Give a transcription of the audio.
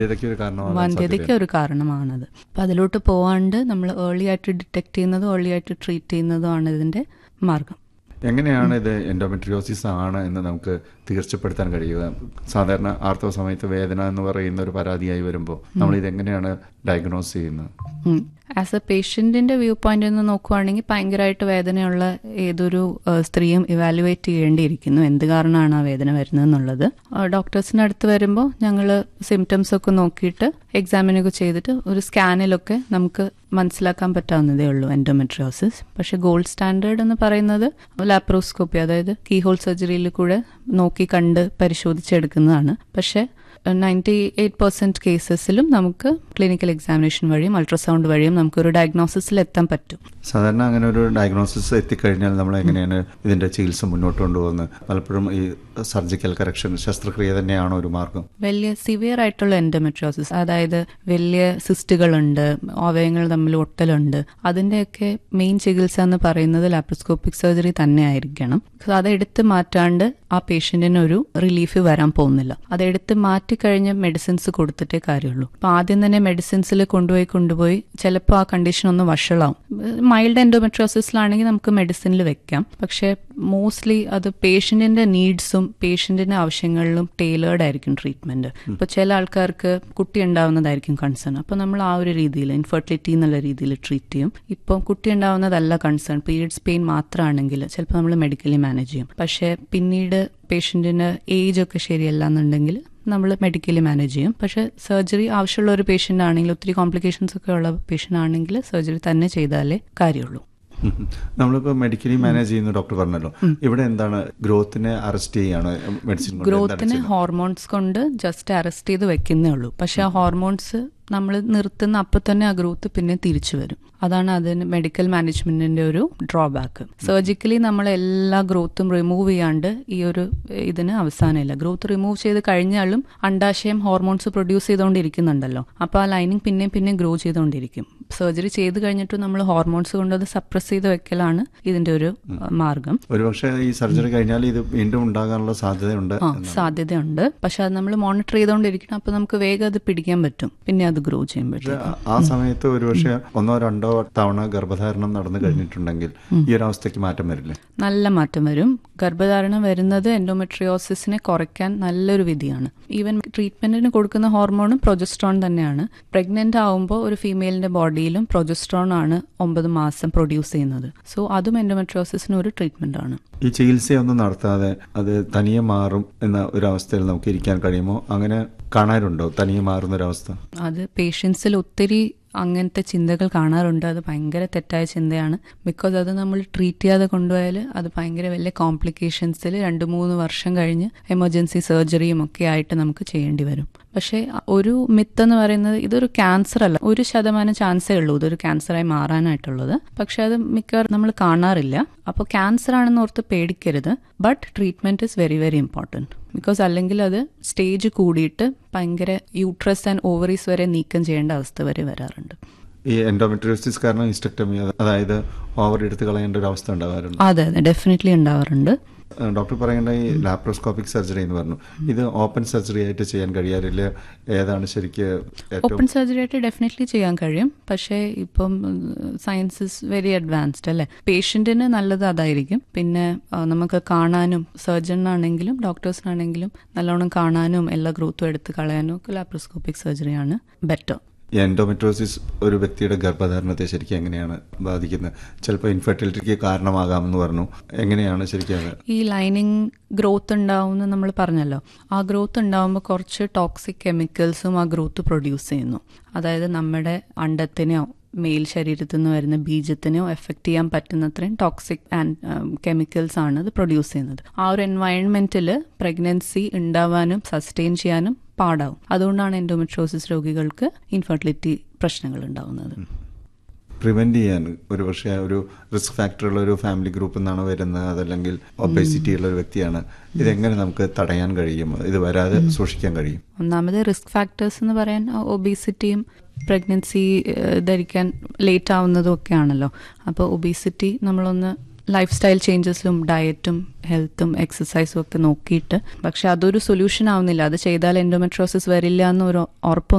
ഇതൊക്കെ ഒരു കാരണമാണ് വന്ധ്യതയ്ക്ക് ഒരു കാരണമാണത് അപ്പം അതിലോട്ട് പോവാണ്ട് നമ്മൾ ഏർലി ആയിട്ട് ഡിറ്റക്ട് ചെയ്യുന്നതും ഏർലി ആയിട്ട് ട്രീറ്റ് ചെയ്യുന്നതുമാണ് ഇതിന്റെ മാർഗം എങ്ങനെയാണ് ഇത് എൻഡോമെട്രിയോസിസ് ആണ് എന്ന് നമുക്ക് തീർച്ചപ്പെടുത്താൻ കഴിയുക സാധാരണ ആർത്തവ സമയത്ത് വേദന എന്ന് പറയുന്ന ഒരു പരാതിയായി വരുമ്പോൾ നമ്മൾ ഇത് എങ്ങനെയാണ് ഡയഗ്നോസ് ചെയ്യുന്നത് ആസ് എ പേഷ്യന്റിന്റെ വ്യൂ പോയിന്റ് നിന്ന് നോക്കുവാണെങ്കിൽ ഭയങ്കരമായിട്ട് വേദനയുള്ള ഏതൊരു ആ, സ്ത്രീയും ഇവാലുവേറ്റ് ചെയ്യേണ്ടിയിരിക്കുന്നു എന്ത് കാരണമാണ് ആ വേദന വരുന്നത് എന്നുള്ളത് ഡോക്ടേഴ്സിന്റെ അടുത്ത് വരുമ്പോൾ ഞങ്ങൾ സിംറ്റംസ് ഒക്കെ നോക്കിയിട്ട് എക്സാമിനൊക്കെ ചെയ്തിട്ട് ഒരു സ്കാനിലൊക്കെ നമുക്ക് മനസ്സിലാക്കാൻ പറ്റാവുന്നതേ ഉള്ളൂ എൻഡോമെട്രിയോസിസ് പക്ഷെ ഗോൾഡ് സ്റ്റാൻഡേർഡ് എന്ന് പറയുന്നത് ലാപ്രോസ്കോപ്പി അതായത് കീഹോൾ സർജറിയിൽ കൂടെ നോക്കി കണ്ട് പരിശോധിച്ചെടുക്കുന്നതാണ് പക്ഷെ നയൻറ്റി എയ്റ്റ് പെർസെന്റ് കേസസിലും നമുക്ക് ക്ലിനിക്കൽ എക്സാമിനേഷൻ വഴിയും അൾട്രാസൗണ്ട് വഴിയും നമുക്കൊരു ഡയഗ്നോസിസിൽ എത്താൻ പറ്റും സാധാരണ അങ്ങനെ ഒരു ഡയഗ്നോസിസ് എത്തിക്കഴിഞ്ഞാൽ നമ്മൾ എങ്ങനെയാണ് ഇതിന്റെ ചികിത്സ മുന്നോട്ട് കൊണ്ടുപോകുന്നത് പലപ്പോഴും ഈ സർജിക്കൽ കറക്ഷൻ ശസ്ത്രക്രിയ തന്നെയാണോ ഒരു മാർഗം വലിയ സിവിയർ ആയിട്ടുള്ള എൻഡോമെട്രോസിസ് അതായത് വലിയ സിസ്റ്റുകളുണ്ട് അവയവങ്ങൾ തമ്മിൽ ഒട്ടലുണ്ട് അതിന്റെയൊക്കെ മെയിൻ ചികിത്സ എന്ന് പറയുന്നത് ലാപ്രോസ്കോപ്പിക് സർജറി തന്നെ ആയിരിക്കണം അത് എടുത്ത് മാറ്റാണ്ട് ആ പേഷ്യന്റിന് ഒരു റിലീഫ് വരാൻ പോകുന്നില്ല അത് എടുത്ത് മാറ്റിക്കഴിഞ്ഞ് മെഡിസിൻസ് കൊടുത്തിട്ടേ കാര്യമുള്ളൂ അപ്പൊ ആദ്യം തന്നെ മെഡിസിൻസിൽ കൊണ്ടുപോയി കൊണ്ടുപോയി ചിലപ്പോൾ ആ കണ്ടീഷൻ ഒന്ന് വഷളാവും മൈൽഡ് എൻഡോമെട്രോസിസിലാണെങ്കിൽ നമുക്ക് മെഡിസിനിൽ വെക്കാം പക്ഷെ മോസ്റ്റ്ലി അത് പേഷ്യന്റിന്റെ നീഡ്സും പേഷ്യന്റിന്റെ ആവശ്യങ്ങളിലും ടൈലേർഡ് ആയിരിക്കും ട്രീറ്റ്മെന്റ് ഇപ്പൊ ചില ആൾക്കാർക്ക് കുട്ടി ഉണ്ടാവുന്നതായിരിക്കും കൺസേൺ അപ്പൊ നമ്മൾ ആ ഒരു രീതിയിൽ ഇൻഫെർട്ടിലിറ്റി എന്നുള്ള രീതിയിൽ ട്രീറ്റ് ചെയ്യും ഇപ്പം കുട്ടി ഉണ്ടാവുന്നതല്ല കൺസേൺ പീരിയഡ്സ് പെയിൻ മാത്രമാണെങ്കിൽ ചിലപ്പോൾ നമ്മൾ മെഡിക്കലി മാനേജ് ചെയ്യും പക്ഷെ പിന്നീട് പേഷ്യന്റിന് ഏജ് ഒക്കെ ശരിയല്ല എന്നുണ്ടെങ്കിൽ നമ്മൾ മെഡിക്കലി മാനേജ് ചെയ്യും പക്ഷെ സർജറി ആവശ്യമുള്ള ഒരു പേഷ്യന്റ് ആണെങ്കിൽ ഒത്തിരി കോംപ്ലിക്കേഷൻസ് ഒക്കെ ഉള്ള പേഷ്യന്റ് ആണെങ്കിൽ സർജറി തന്നെ ചെയ്താലേ കാര്യമുള്ളൂ ഉം. നമ്മളിപ്പോ മെഡിക്കലി മാനേജ് ചെയ്യുന്ന ഡോക്ടർ പറഞ്ഞല്ലോ ഇവിടെ എന്താണ് ഗ്രോത്തിനെ അറസ്റ്റ് ചെയ്യാണ് മെഡിസിൻ കൊണ്ട് എന്താണ് ഗ്രോത്തിനെ ചെയ്യുന്നത്? ഹോർമോൺസ് കൊണ്ട് ജസ്റ്റ് അറസ്റ്റ് ചെയ്ത് വെക്കുന്നേ ഉള്ളൂ പക്ഷെ ആ ഹോർമോൺസ് നമ്മൾ നിർത്തുന്ന അപ്പൊ തന്നെ ആ ഗ്രോത്ത് പിന്നെ തിരിച്ചു വരും അതാണ് അതിന് മെഡിക്കൽ മാനേജ്മെന്റിന്റെ ഒരു ഡ്രോബാക്ക് സർജിക്കലി നമ്മൾ എല്ലാ ഗ്രോത്തും റിമൂവ് ചെയ്യാണ്ട് ഈ ഒരു ഇതിന് അവസാനമില്ല ഗ്രോത്ത് റിമൂവ് ചെയ്ത് കഴിഞ്ഞാലും അണ്ടാശയം ഹോർമോൺസ് പ്രൊഡ്യൂസ് ചെയ്തുകൊണ്ടിരിക്കുന്നുണ്ടല്ലോ അപ്പൊ ആ ലൈനിങ് പിന്നെയും പിന്നെയും ഗ്രോ ചെയ്തുകൊണ്ടിരിക്കും സർജറി ചെയ്ത് കഴിഞ്ഞിട്ട് നമ്മൾ ഹോർമോൺസ് കൊണ്ട് അത് സപ്രസ് ചെയ്ത് വെക്കലാണ് ഇതിന്റെ ഒരു അഹ്, മാർഗം ഒരുപക്ഷെ ഈ സർജറി കഴിഞ്ഞാൽ ഇത് വീണ്ടും ഉണ്ടാകാനുള്ള സാധ്യതയുണ്ട് ആ സാധ്യതയുണ്ട് പക്ഷെ അത് നമ്മൾ മോണിറ്റർ ചെയ്തുകൊണ്ടിരിക്കണം അപ്പൊ നമുക്ക് വേഗം അത് പിടിക്കാൻ പറ്റും പിന്നെ അത് ഗ്രോ ചെയ്യാൻ പറ്റും പക്ഷെ ആ സമയത്ത് ഒരുപക്ഷെ ഒന്നോ രണ്ടോ തവണ ഗർഭധാരണം നടന്നു കഴിഞ്ഞിട്ടുണ്ടെങ്കിൽ ഈ ഒരു അവസ്ഥയ്ക്ക് മാറ്റം വരില്ലേ നല്ല മാറ്റം വരും ഗർഭധാരണം വരുന്നത് എൻഡോമെട്രിയോസിസിനെ കുറയ്ക്കാൻ നല്ലൊരു വിധിയാണ് ഈവൻ ട്രീറ്റ്മെന്റിന് കൊടുക്കുന്ന ഹോർമോണും പ്രൊജസ്ട്രോൺ തന്നെയാണ് പ്രഗ്നന്റ് ആവുമ്പോൾ ഒരു ഫീമെയിലിന്റെ ബോഡിയിലും പ്രൊജസ്ട്രോൺ ആണ് ഒമ്പത് മാസം പ്രൊഡ്യൂസ് ചെയ്യുന്നത് സോ അതും എൻഡോമെട്രിയോസിസിന് ഒരു ട്രീറ്റ്മെന്റ് ആണ് ഈ ചികിത്സയൊന്നും നടത്താതെ അത് തനിയെ മാറും എന്ന ഒരു അവസ്ഥയിൽ നമുക്ക് ഇരിക്കാൻ കഴിയുമോ അങ്ങനെ കാണാറുണ്ടോ തനിയെ മാറുന്ന ഒരു അവസ്ഥ അത് പേഷ്യൻസിൽ ഒത്തിരി അങ്ങനത്തെ ചിന്തകൾ കാണാറുണ്ട് അത് ഭയങ്കര തെറ്റായ ചിന്തയാണ് ബിക്കോസ് അത് നമ്മൾ ട്രീറ്റ് ചെയ്യാതെ കൊണ്ടുപോയാൽ അത് ഭയങ്കര വലിയ കോംപ്ലിക്കേഷൻസിൽ രണ്ട് മൂന്ന് വർഷം കഴിഞ്ഞ് എമർജൻസി സർജറിയും ഒക്കെ ആയിട്ട് നമുക്ക് ചെയ്യേണ്ടി വരും പക്ഷേ ഒരു മിത്ത് എന്ന് പറയുന്നത് ഇതൊരു ക്യാൻസർ അല്ല ഒരു ശതമാനം ചാൻസേ ഉള്ളൂ ഇതൊരു ക്യാൻസറായി മാറാനായിട്ടുള്ളത് പക്ഷെ അത് മിക്കവാറും നമ്മൾ കാണാറില്ല അപ്പോൾ ക്യാൻസർ ആണെന്ന് ഓർത്ത് പേടിക്കരുത് but treatment is very very important because അല്ലെങ്കിൽ അത് സ്റ്റേജ് കൂടിയിട്ട് ഭയങ്കര യൂട്രസ് ആൻഡ് ഓവറീസ് വരെ നീക്കം ചെയ്യേണ്ട അവസ്ഥ വരെ വരാറുണ്ട് ഈ എൻഡോമെട്രിയോസിസ് കാരണം ഹിസ്റ്റക്ടമി അതായത് ഓവർ എടുത്ത് കളയേണ്ട ഒരു അവസ്ഥ ഉണ്ടാവാറുണ്ട് അതെ അതെ ഡെഫിനറ്റ്ലി ഉണ്ടാവാറുണ്ട് ഏഹ് ഡോക്ടർ പറയേണ്ട ഈ ലാപ്രോസ്കോപ്പിക് സർജറി എന്ന് പറഞ്ഞു ഇത് ഓപ്പൺ സർജറി ആയിട്ട് ചെയ്യാൻ കഴിയാറില്ല ഏതാണ് ശരിക്ക് ഏറ്റവും ഓപ്പൺ സർജറി ആയിട്ട് ഡെഫിനറ്റ്ലി ചെയ്യാൻ കഴിയും പക്ഷേ ഇപ്പം സയൻസ് ഇസ് വെരി അഡ്വാൻസ്ഡ് അല്ലേ പേഷ്യന്റിന് നല്ലത് അതായിരിക്കും പിന്നെ ആ, നമുക്ക് കാണാനും സർജനാണെങ്കിലും ഡോക്ടേഴ്സിനാണെങ്കിലും നല്ലോണം കാണാനും എല്ലാ ഗ്രോത്തും എടുത്ത് കളയാനും ഒക്കെ ലാപ്രോസ്കോപ്പിക് സർജറിയാണ് ബെറ്റർ ഈ എൻഡോമെട്രോസിസ് ഒരു വ്യക്തിയുടെ ഗർഭധാരണത്തെ ശരിക്കും എങ്ങനെയാണ് ബാധിക്കുന്നത് ചിലപ്പോൾ ഇൻഫെർട്ടിലിറ്റിക്ക് കാരണമാകാമെന്ന് പറഞ്ഞു എങ്ങനെയാണ് ശരിക്കും അത്? ഈ ലൈനിങ് ഗ്രോത്ത് ഉണ്ടാവുമെന്ന് നമ്മൾ പറഞ്ഞല്ലോ ആ ഗ്രോത്ത് ഉണ്ടാവുമ്പോൾ കുറച്ച് ടോക്സിക് കെമിക്കൽസും ആ ഗ്രോത്ത് പ്രൊഡ്യൂസ് ചെയ്യുന്നു അതായത് നമ്മുടെ അണ്ടത്തിനെയോ മെയിൽ ശരീരത്തിൽ നിന്ന് വരുന്ന ബീജത്തിനെയോ എഫക്ട് ചെയ്യാൻ പറ്റുന്നത്രയും ടോക്സിക് ആൻഡ് കെമിക്കൽസ് ആണ് അത് പ്രൊഡ്യൂസ് ചെയ്യുന്നത് ആ ഒരു എൻവയൺമെന്റിൽ പ്രഗ്നൻസി ഉണ്ടാവാനും സസ്റ്റെയിൻ ചെയ്യാനും പാടാവും അതുകൊണ്ടാണ് എൻഡോമെട്രോസിസ് രോഗികൾക്ക് ഇൻഫെർട്ടിലിറ്റി പ്രശ്നങ്ങൾ ഉണ്ടാവുന്നത് പ്രിവെന്റ് ചെയ്യാൻ ഒരു പക്ഷേ ഒരു റിസ്ക് ഫാക്ടറുള്ള ഒരു ഫാമിലി ഗ്രൂപ്പിൽ നിന്നാണ് വരുന്നത് അതല്ലെങ്കിൽ ഒബേസിറ്റി ഉള്ള ഒരു വ്യക്തിയാണ് ഇതെങ്ങനെ നമുക്ക് തടയാൻ കഴിയും ഇത് വരാതെ സൂക്ഷിക്കാൻ കഴിയും ഒന്നാമത് റിസ്ക് ഫാക്ടേഴ്സ് എന്ന് പറയാൻ ഒബീസിറ്റിയും പ്രഗ്നൻസി ധരിക്കാൻ ലേറ്റ് ആവുന്നതും ഒക്കെ ആണല്ലോ അപ്പോൾ ഒബീസിറ്റി നമ്മളൊന്ന് ലൈഫ് സ്റ്റൈൽ ചേഞ്ചസിലും ഡയറ്റും ഹെൽത്തും എക്സസൈസും ഒക്കെ നോക്കിയിട്ട് പക്ഷെ അതൊരു സൊല്യൂഷൻ ആവുന്നില്ല അത് ചെയ്താൽ എൻഡോമെട്രോസിസ് വരില്ല എന്നൊരു ഉറപ്പൊന്നും